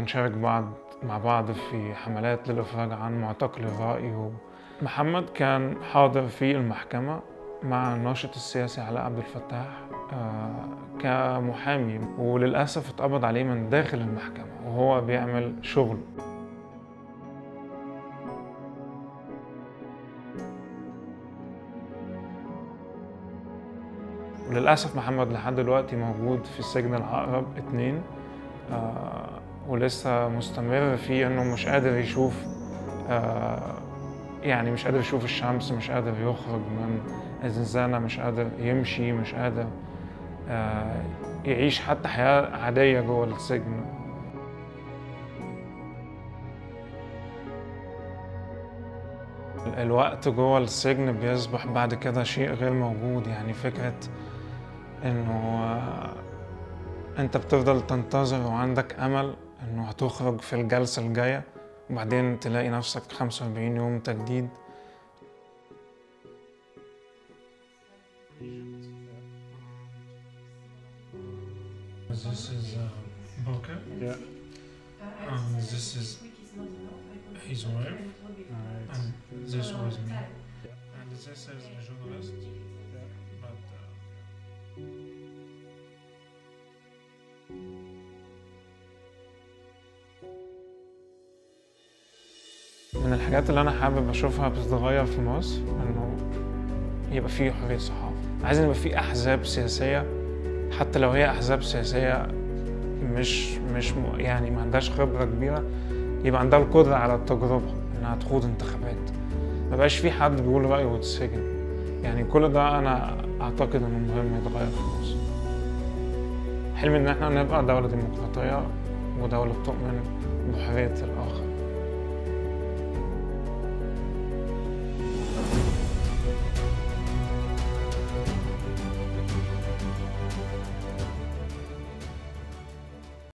ونشارك بعض مع بعض في حملات للإفراج عن معتقل الرأي محمد كان حاضر في المحكمة مع الناشط السياسي علاء عبد الفتاح آه، كمحامي وللأسف اتقبض عليه من داخل المحكمة وهو بيعمل شغل وللأسف محمد لحد دلوقتي موجود في السجن العقرب اتنين آه ولسه مستمر فيه انه مش قادر يشوف آه يعني مش قادر يشوف الشمس مش قادر يخرج من الزنزانة مش قادر يمشي مش قادر آه يعيش حتى حياة عادية جوه السجن الوقت جوه السجن بيصبح بعد كده شيء غير موجود يعني فكرة انه آه، انت بتفضل تنتظر وعندك امل انه هتخرج في الجلسة الجاية وبعدين تلاقي نفسك 45 يوم تجديد This is uh, Boca. Yeah. Um, this is his wife, Alright. and this was me. And this is the journalist. But uh, من الحاجات اللي انا حابب اشوفها بتتغير في مصر انه يبقى في حريه صحافه عايز يبقى في احزاب سياسيه حتى لو هي احزاب سياسيه مش مش م- يعني ما عندهاش خبره كبيره يبقى عندها القدره على التجربه انها تخوض انتخابات ما بقاش في حد بيقول رايه ويتسجن يعني كل ده انا اعتقد انه مهم يتغير في مصر حلمي ان احنا نبقى دوله ديمقراطيه ودوله بتؤمن بحريه الاخر